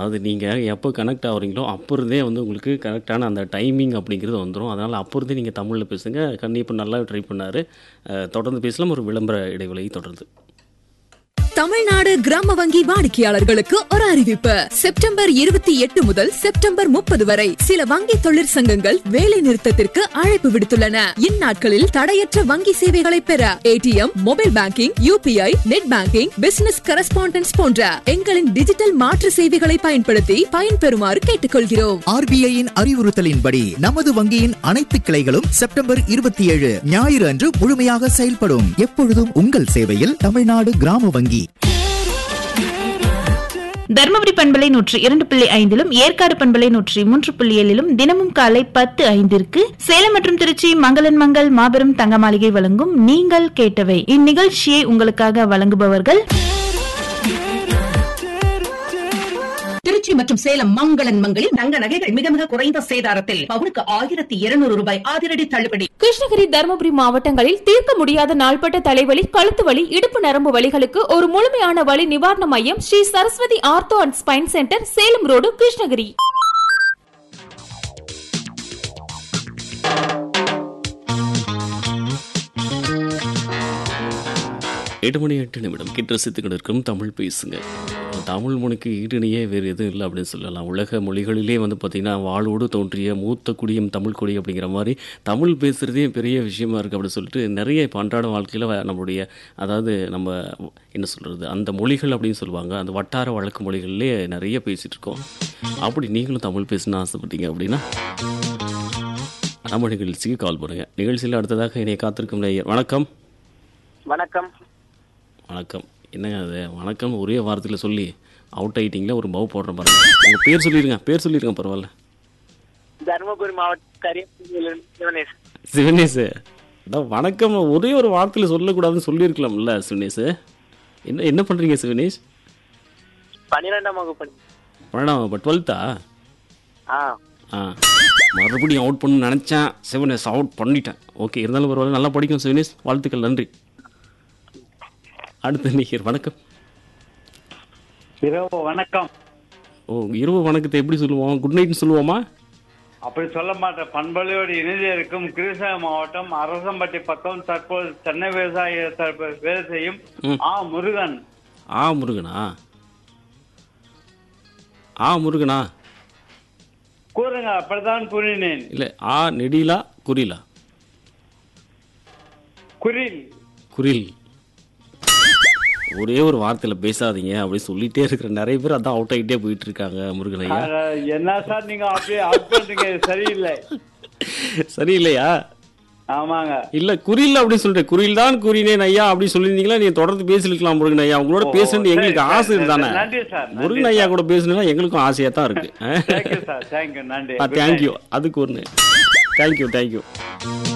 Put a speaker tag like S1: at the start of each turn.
S1: அதாவது நீங்கள் எப்போ கனெக்ட் ஆகுறீங்களோ அப்போ இருந்தே வந்து உங்களுக்கு கரெக்டான அந்த டைமிங் அப்படிங்கிறது வந்துடும் அதனால் அப்போ இருந்தே நீங்கள் தமிழில் பேசுங்க கண்டிப்பாக நல்லா ட்ரை பண்ணார் தொடர்ந்து பேசலாம் ஒரு விளம்பர இடைவெளியை தொடர்ந்து
S2: தமிழ்நாடு கிராம வங்கி வாடிக்கையாளர்களுக்கு ஒரு அறிவிப்பு செப்டம்பர் இருபத்தி எட்டு முதல் செப்டம்பர் முப்பது வரை சில வங்கி தொழிற்சங்கங்கள் வேலை நிறுத்தத்திற்கு அழைப்பு விடுத்துள்ளன இந்நாட்களில் தடையற்ற வங்கி சேவைகளை பெற ATM mobile banking UPI net banking business correspondents போன்ற எங்களின் டிஜிட்டல் மாற்று சேவைகளை பயன்படுத்தி பயன்பெறுமாறு கேட்டுக்கொள்கிறோம்
S3: ஆர்பிஐயின் அறிவுறுத்தலின்படி நமது வங்கியின் அனைத்து கிளைகளும் செப்டம்பர் இருபத்தி ஏழு ஞாயிறு அன்று முழுமையாக செயல்படும் எப்பொழுதும் உங்கள் சேவையில் தமிழ்நாடு கிராம வங்கி
S4: தர்மபுரி பண்பலை நூற்றி இரண்டு புள்ளி ஐந்திலும் ஏற்காடு பண்பலை நூற்றி மூன்று புள்ளி ஏழிலும் தினமும் காலை பத்து ஐந்திற்கு சேலம் மற்றும் திருச்சி மங்களன் மங்கள் மாபெரும் தங்க மாளிகை வழங்கும் நீங்கள் கேட்டவை இந்நிகழ்ச்சியை உங்களுக்காக வழங்குபவர்கள்
S5: திருச்சி மற்றும் சேலம் மங்களன் மங்களில் தங்க நகைகள் மிக மிக குறைந்த சேதாரத்தில் பவுனுக்கு ஆயிரத்தி இருநூறு ரூபாய் அதிரடி தள்ளுபடி
S6: கிருஷ்ணகிரி தருமபுரி மாவட்டங்களில் தீர்க்க முடியாத நாள்பட்ட தலைவலி கழுத்து வலி இடுப்பு நரம்பு வலிகளுக்கு ஒரு முழுமையான வலி நிவாரண மையம் Shri Saraswati ortho and spine centre Salem road Krishnagiri
S1: எட்டு மணி எட்டு நிமிடம் கிட்ட ரசித்து கொண்டிருக்கும் தமிழ் பேசுங்க தமிழ் மொழிக்கு ஈடுணையே வேறு எதுவும் இல்லை அப்படின்னு சொல்லலாம் உலக மொழிகளிலே வந்து பார்த்திங்கன்னா வாளோடு தோன்றிய மூத்த குடியும் தமிழ் குடி அப்படிங்கிற மாதிரி தமிழ் பேசுகிறதே பெரிய விஷயமா இருக்குது அப்படின்னு சொல்லிட்டு நிறைய இப்போ அன்றாட வாழ்க்கையில் நம்மளுடைய அதாவது நம்ம என்ன சொல்கிறது அந்த மொழிகள் அப்படின்னு சொல்லுவாங்க அந்த வட்டார வழக்கு மொழிகள்லே நிறைய பேசிகிட்டு இருக்கோம் அப்படி நீங்களும் தமிழ் பேசணும்னு ஆசைப்பட்டீங்க அப்படின்னா நம்ம நிகழ்ச்சிக்கு கால் பண்ணுங்கள் நிகழ்ச்சியில் அடுத்ததாக என்னை காத்திருக்கும் நேயர் வணக்கம்
S7: வணக்கம்
S1: வணக்கம் என்னங்க அது வணக்கம் ஒரே வாரத்தில் சொல்லி அவுட் ஆயிட்டீங்களா ஒரு பவு போடுறேன் பாருங்க உங்கள் பேர் சொல்லிடுங்க பேர் சொல்லிடுங்க பரவாயில்ல
S7: தருமபுரி மாவட்டம் கரியப்பூரிலிருந்து சிவனேஷ்
S1: சிவனேஷ் அதான் வணக்கம் ஒரே ஒரு வாரத்தில் சொல்லக்கூடாதுன்னு சொல்லியிருக்கலாம்ல சிவனேஷ் என்ன என்ன பண்ணுறீங்க சிவனேஷ்
S7: பன்னிரெண்டாம் வகுப்பு படி-
S1: பன்னெண்டாம் இப்போ டுவெல்த்தா
S7: ஆ
S1: ஆ மறுபடியும் அவுட் பண்ண நினச்சேன் சிவனேஷ் அவுட் பண்ணிட்டேன் ஓகே இருந்தாலும் பரவாயில்ல நல்லா படிக்கும் சிவனேஷ் வாழ்த்துக்கள் நன்றி அடுத்த நீர் வணக்கம்
S8: இரவு வணக்கம்
S1: ஓ இரவு வணக்கத்தை எப்படி சொல்லுவோம் குட் நைட்னு சொல்லுவோமா
S8: அப்படி சொல்ல மாட்டேன் பண்பலையோடு இணைந்து இருக்கும் கிருஷ்ணகிரி மாவட்டம் அரசம்பட்டி பக்கம் தற்போது சென்னை விவசாய தரப்பு வேலை செய்யும்
S1: ம்.
S8: ஆ முருகன்
S1: ஆ முருகனா ஆ முருகனா
S8: கூறுங்க அப்படித்தான் கூறினேன்
S1: இல்லை ஆ நெடிலா குறிலா
S8: குரில்
S1: குரில் ஒரே ஒரு வார்த்தையில் பேசாதீங்க அப்படி சொல்லிட்டே இருக்கிற நிறைய பேர் அதான் அவுட் ஆகிட்டே போயிட்டு இருக்காங்க முருகனையா
S8: அட, என்ன சார் நீங்க அப்படியே அவுட் பண்றீங்க இது சரியில்லை
S1: சரியில்லையா
S8: ஆமாங்க
S1: இல்ல குறில் அப்படின்னு சொல்லிட்டேன் குறில் தான் கூறினேன் ஐயா அப்படி சொல்லியிருந்தீங்களா நீங்க தொடர்ந்து பேசிருக்கலாம் முருகன் ஐயா உங்களோட
S8: ஓ,
S1: பேசணும்
S8: சரி,
S1: எங்களுக்கு
S8: சரி,
S1: ஆசை
S8: சரி,
S1: இருந்தானே
S8: நன்றி சார், நன்றி
S1: முருகன் ஐயா
S8: சார்.
S1: கூட பேசணும்னா எங்களுக்கும் ஆசையா தான் இருக்கு
S8: தேங்க்யூ சார் தேங்க்யூ நன்றி Good
S1: தேங்க்யூ
S8: night.
S1: அதுக்கு ஒன்று தேங்க்யூ தேங்க்யூ